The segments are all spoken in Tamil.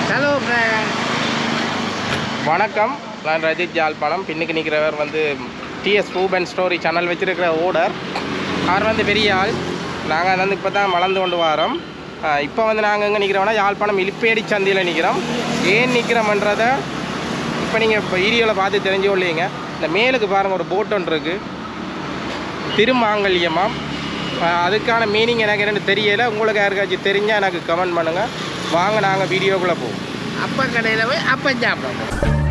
ஹலோ ஃப்ரெண்ட் வணக்கம் நான் ரஜித் ஜாழ்ப்பாணம் பின்னுக்கு நிற்கிறவர் வந்து டிஎஸ் ஃபூப் அண்ட் ஸ்டோரி சேனல் வச்சிருக்கிற ஓடர் அவர் வந்து பெரிய ஆள் நாங்கள் வந்து இப்போ தான் வளர்ந்து கொண்டு வரோம் இப்போ வந்து நாங்கள் எங்கே நிற்கிறோம்னா யாழ்ப்பாணம் இலிப்பேடி சந்தையில் நிற்கிறோம் ஏன் நிற்கிறோம்ன்றதை இப்போ நீங்கள் இப்போ வீடியோவில் பார்த்து தெரிஞ்சு கொள்ளீங்க இந்த மேலுக்கு பாருங்கள் ஒரு போட் ஒன்று இருக்குது திருமாங்கல்யமாம் அஹ் அதுக்கான மீனிங் எனக்கு என்னன்னு தெரியலை உங்களுக்கு யாருக்காச்சும் தெரிஞ்சால் எனக்கு கமெண்ட் பண்ணுங்கள் வாங்க நாங்கள் வீடியோக்குள்ளே போவோம் அப்பா கடையில் போய் அப்பா சாப்பிடணும்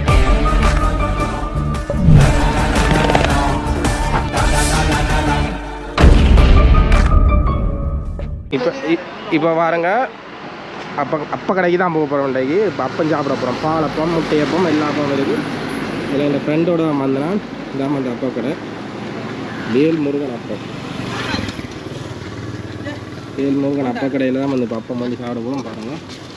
இப்போ இப்போ பாருங்க அப்போ அப்போ கடைக்கு தான் போக போகிறோம் இன்றைக்கு இப்போ அப்பம் சாப்பிட போகிறோம் பாலப்பம் முட்டையப்பம் எல்லா அப்பம் இருக்குது இதில் என் ஃப்ரெண்டோட தான் வந்தேன் இதான் அந்த அப்பா கடை வேல் முருகன் அப்பம் வேல் முருகன் அப்பா கடையில் தான் வந்து இப்போ அப்பம் வந்து சாப்பிட போகிறோம் பாருங்கள்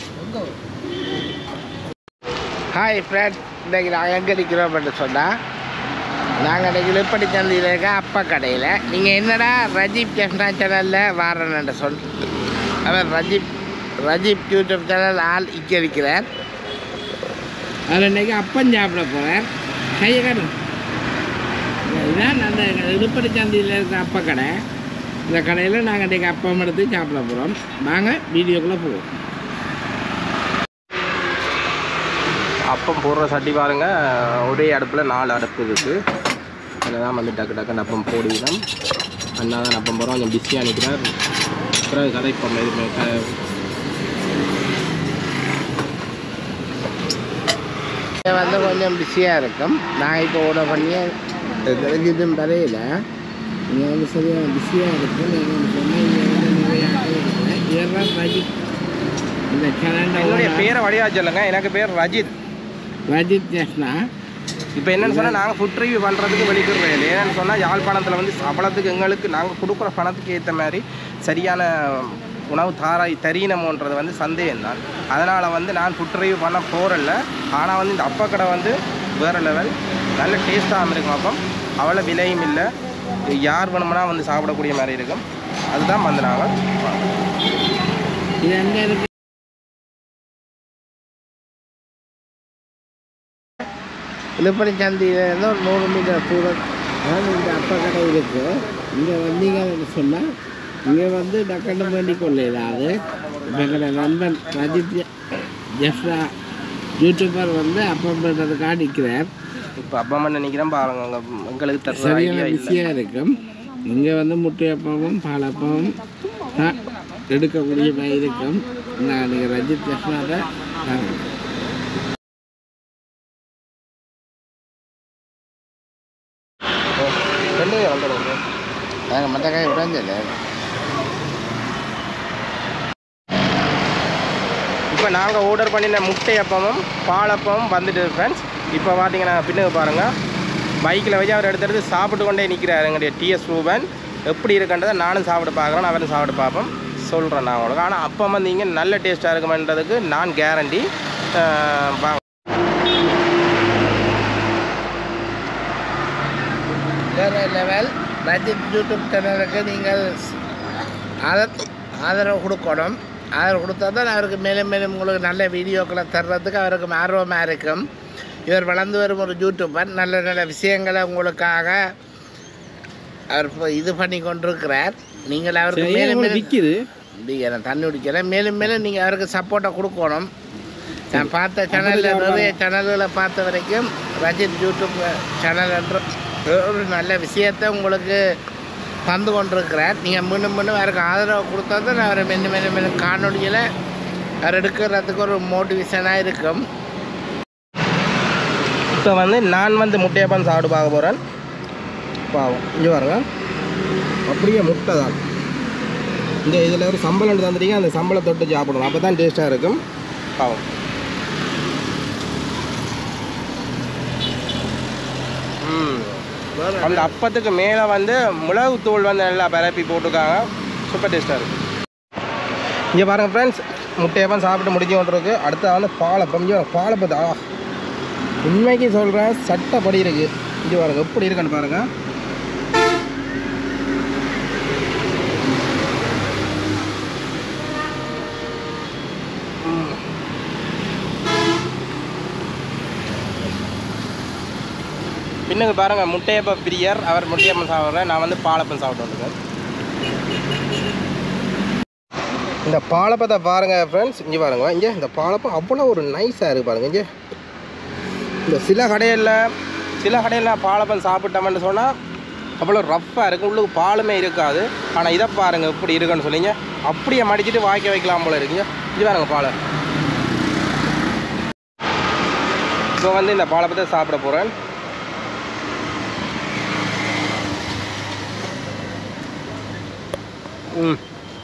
ஹாய் ஃப்ரெண்ட் இன்றைக்கு நாங்கள் எங்கே நிற்கிறோம்னு சொன்னால் நாங்கள் இன்றைக்கி விழுப்படி சந்தையில் இருக்க அப்பா கடையில் நீங்கள் என்னடா ரஜீப் ஜெஃப்னா சேனலில் வாரன்னு சொல் அவர் ரஜீப் ரஜீப் யூடியூப் சேனல் ஆள் இங்கே இருக்கிறார் அவர் இன்றைக்கி அப்பம் சாப்பிட போகிறார் கையை காடு இதுதான் அந்த விழுப்படி சந்தையில் இருக்க அப்பா கடை இந்த கடையில் நாங்கள் இன்றைக்கி அப்பம் எடுத்து சாப்பிட போகிறோம் வாங்க வீடியோக்குள்ளே போவோம் அப்பம் போடுற சட்டி பாருங்க ஒரே அடுப்பில் நாலு அடுப்பு இருக்குது அதில் தான் வந்து டக்கு டக்குன்னு அப்பம் போடுவிடும் அண்ணா தான் அப்பம் போகிறோம் கொஞ்சம் பிஸியாக நிற்கிறார் பிறகு கதைப்பம் எதுவுமே க இது வந்து கொஞ்சம் பிஸியாக இருக்கும் நான் இப்போ ஆர்டர் பண்ணி தெரிஞ்சதும் வரையில இங்கே வந்து சரியாக பிஸியாக இருக்கும் நீங்கள் சொன்னால் இங்கே வந்து நிறைய ஆட்கள் இருக்கிறேன் இதெல்லாம் ரஜித் இந்த என்னுடைய சேனல் பேரை வழியாக சொல்லுங்க எனக்கு பேர் ரஜித் ரஜித் ஜெஸ்னா இப்போ என்னன்னு சொன்னால் நாங்கள் ஃபுட் ரிவ்யூ பண்ணுறதுக்கு வெளிக்கிற வேலை ஏன்னு சொன்னால் யாழ்ப்பாணத்தில் வந்து சம்பளத்துக்கு எங்களுக்கு நாங்கள் கொடுக்குற பணத்துக்கு ஏற்ற மாதிரி சரியான உணவு தாராய் தரீனமோன்றது வந்து சந்தேகம் தான் அதனால் வந்து நான் ஃபுட் ரிவ்யூ பண்ண போகிறல்ல ஆனால் வந்து இந்த அப்பா கடை வந்து வேறு லெவல் நல்ல டேஸ்ட்டாகவும் இருக்கும் அப்பம் அவ்வளோ விலையும் இல்லை யார் வேணும்னா வந்து சாப்பிடக்கூடிய மாதிரி இருக்கும் அதுதான் வந்து நாங்கள் இது எங்கே இருக்கு விழுப்புரி சந்தையிலேருந்து ஒரு நூறு மீட்டர் தூரம் அதாவது இந்த அப்பா கடை இருக்குது இங்கே வந்தீங்கன்னு சொன்னால் இங்கே வந்து டக்குன்னு வேண்டி கொள்ளையிடாது இப்போ எங்களோட நண்பன் ரஜித் ஜெ- ஜெஃப்ரா யூடியூபர் வந்து அப்பம் பண்ணுறதுக்காக நிற்கிறார் இப்போ அப்பா அம்மா நினைக்கிறேன் பாருங்க அங்க எங்களுக்கு தர சரியான ஐடியா இல்லை பிஸியாக இருக்கும் இங்கே வந்து முட்டையப்பமும் பாலப்பமும் தான் எடுக்கக்கூடிய மாதிரி இருக்கும் நான் நீங்கள் ரஜித் ஜெஃப்ராவை பாருங்கள் ரெண்டு வந்துடுங்க நாங்கள் மற்ற காய் உடஞ்சல இப்போ நாங்கள் ஆர்டர் பண்ணின முட்டை அப்பமும் பாலப்பமும் வந்துட்டு ஃப்ரெண்ட்ஸ் இப்போ பார்த்தீங்கன்னா பின்னுக்கு பாருங்கள் பைக்கில் வச்சு அவர் எடுத்து சாப்பிட்டு கொண்டே நிற்கிறார் எங்களுடைய டிஎஸ் ரூபன் எப்படி இருக்குன்றதை நானும் சாப்பிட்டு பார்க்குறேன் அவரும் சாப்பிட்டு பார்ப்போம் சொல்கிறேன் நான் உங்களுக்கு ஆனால் அப்பம் வந்து இங்கே நல்ல டேஸ்ட்டாக இருக்குமென்றதுக்கு நான் கேரண்டி வாங்க வேறு லெவல் ரஜித் யூடியூப் சேனலுக்கு நீங்கள் ஆதரவு ஆதரவு கொடுக்கணும் ஆதரவு கொடுத்தா தான் அவருக்கு மேலும் மேலும் உங்களுக்கு நல்ல வீடியோக்களை தர்றதுக்கு அவருக்கு ஆர்வமாக இருக்கும் இவர் வளர்ந்து வரும் ஒரு யூடியூபர் நல்ல நல்ல விஷயங்களை உங்களுக்காக அவர் இப்போ இது பண்ணி கொண்டிருக்கிறார் நீங்கள் அவருக்கு மேலும் மேலும் விற்கிது நீங்கள் நான் தண்ணி குடிக்கல மேலும் மேலும் நீங்கள் அவருக்கு சப்போர்ட்டை கொடுக்கணும் நான் பார்த்த சேனலில் நிறைய சேனல்களை பார்த்த வரைக்கும் ரஜித் யூடியூப் சேனல் என்ற ஒரு நல்ல விஷயத்தை உங்களுக்கு தந்து கொண்டிருக்கிறார் நீங்கள் மீண்டும் மீண்டும் அவருக்கு ஆதரவு கொடுத்தா தான் அவரை மென்னு மென்னு மென்னு காணொலியில் அவர் எடுக்கிறதுக்கு ஒரு மோட்டிவேஷனாக இருக்கும் இப்போ வந்து நான் வந்து முட்டையப்பம் சாப்பிட்டு பார்க்க போகிறேன் பாவம் இங்கே பாருங்க அப்படியே முட்டை தான் இந்த இதில் ஒரு சம்பளம் தந்துட்டீங்க அந்த சம்பளம் தொட்டு சாப்பிடணும் அப்போ தான் டேஸ்ட்டாக இருக்கும் பாவம் ம் அந்த அப்பத்துக்கு மேலே வந்து மிளகு தூள் வந்து நல்லா பரப்பி போட்டிருக்காங்க சூப்பர் டேஸ்ட்டாக இருக்குது இங்கே பாருங்கள் ஃப்ரெண்ட்ஸ் முட்டையப்பம் சாப்பிட்டு முடிஞ்சு கொண்டிருக்கு அடுத்து வந்து பாலப்பம் இங்கே பாருங்க, பாலப்பத்தை ஆ உண்மைக்கு சொல்கிறேன் சட்டப்படி இருக்குது இங்கே பாருங்க எப்படி இருக்குன்னு பாருங்க பின்னுக்கு பாருங்கள் முட்டையப்ப பிரியர் அவர் முட்டையப்பம் சாப்பிட்றேன் நான் வந்து பாலப்பம் சாப்பிட்டு வந்துருக்கேன் இந்த பாலப்பத்தை பாருங்கள் ஃப்ரெண்ட்ஸ் இங்கே பாருங்க இங்கே இந்த பாலப்பம் அவ்வளோ ஒரு நைஸாக இருக்குது பாருங்க இங்கே இந்த சில கடையில் சில கடையில் நான் பாலப்பம் சாப்பிட்டோம்னு சொன்னால் அவ்வளோ ரஃப்பாக இருக்கும் உள்ளுக்கு பாலுமே இருக்காது ஆனால் இதை பாருங்கள் இப்படி இருக்குன்னு சொல்லிங்க அப்படியே மடிச்சிட்டு வாய்க்க வைக்கலாம் போல இருக்குங்க இது பாருங்க பாலை ஸோ வந்து இந்த பாலப்பத்தை சாப்பிட போகிறேன் ம்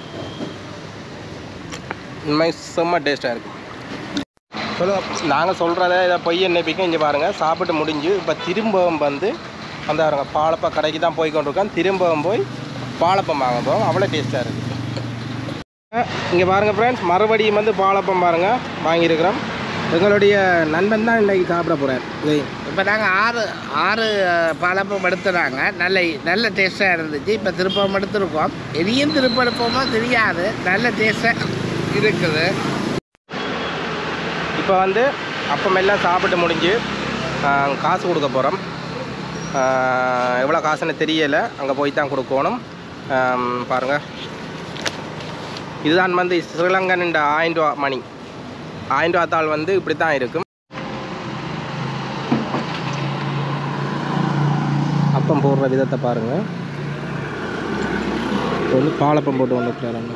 உண்மை செம்ம டேஸ்ட்டாக இருக்குது சொல்லுங்க நாங்கள் சொல்கிறத இதை பொய் என்னைப்பிக்க இங்கே பாருங்கள் சாப்பிட்டு முடிஞ்சு இப்போ திரும்பவும் வந்து அந்த பாருங்க பாலப்பா கடைக்கு தான் போய் கொண்டிருக்கோம் திரும்பவும் போய் பாலப்பம் வாங்க போவோம் அவ்வளோ டேஸ்ட்டாக இருக்குது இங்கே பாருங்கள் ஃப்ரெண்ட்ஸ் மறுபடியும் வந்து பாலப்பம் பாருங்கள் வாங்கியிருக்கிறோம் எங்களுடைய நண்பன் தான் இன்றைக்கி சாப்பிட போகிறார் இதை இப்போ நாங்கள் ஆறு ஆறு பழப்பம் எடுத்துனாங்க நல்ல நல்ல டேஸ்ட்டாக இருந்துச்சு இப்போ திருப்பம் எடுத்துருக்கோம் எதையும் திருப்ப எடுப்போமோ தெரியாது நல்ல டேஸ்ட்டாக இருக்குது இப்போ வந்து அப்பமெல்லாம் சாப்பிட்டு முடிஞ்சு ஆஹ், காசு கொடுக்க போகிறோம் எவ்வளோ காசுன்னு தெரியலை அங்கே போய் தான் கொடுக்கணும் ஆம், பாருங்க இதுதான் வந்து ஸ்ரீலங்கன் இந்த ஆயிரம் ரூபா மணி ஆயிரம் ரூபா தாள் வந்து இப்படி தான் இருக்கும் அப்பம் போடுற விதத்தை பாருங்கள் இப்போ வந்து பாலப்பம் போட்டு வந்துருக்காங்க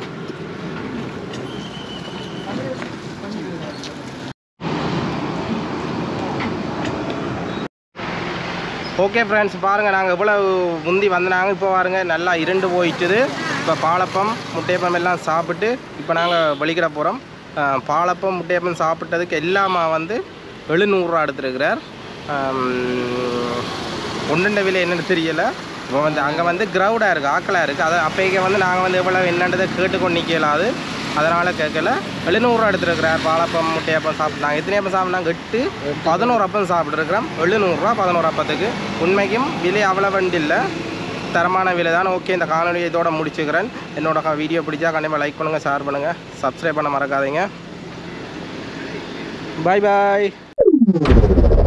ஓகே ஃப்ரெண்ட்ஸ் பாருங்கள் நாங்கள் இவ்வளோ முந்தி வந்தாங்க இப்போ பாருங்க நல்லா இருண்டு போயிட்டுது இப்போ பாலப்பம் முட்டையப்பம் எல்லாம் சாப்பிட்டு இப்போ நாங்கள் வலிக்கிற போகிறோம் பாலப்பம் முட்டையப்பம் சாப்பிட்டதுக்கு எல்லாமா வந்து எழுநூறுரூவா எடுத்துருக்கிறார் ஒன்றுண்ட விலை என்னன்னு தெரியலை இப்போ வந்து அங்கே வந்து க்ரௌடாக இருக்குது ஆக்கலாக இருக்குது அதை அப்போக்கே வந்து நாங்கள் வந்து எவ்வளோ என்னன்றதை கேட்டுக்கொண்டு நிற்கலாது அதனால் கேட்கல எழுநூறுவா எடுத்துருக்கிறார் பாலப்பம் முட்டையப்பம் சாப்பிட்டு நாங்கள் எத்தனை அப்பம் சாப்பிட்டாங்க எட்டு பதினோரு அப்பம் சாப்பிட்ருக்கிறோம் எழுநூறுரூவா பதினோரு அப்பத்துக்கு உண்மைக்கும் விலை அவ்வளோ வண்டி இல்லை தரமான விலை தான் ஓகே இந்த காணொலியை இதோட முடிச்சுக்கிறேன் என்னோட வீடியோ பிடிச்சா கண்டிப்பாக லைக் பண்ணுங்கள் ஷேர் பண்ணுங்கள் சப்ஸ்கிரைப் பண்ண மறக்காதீங்க பாய் பாய்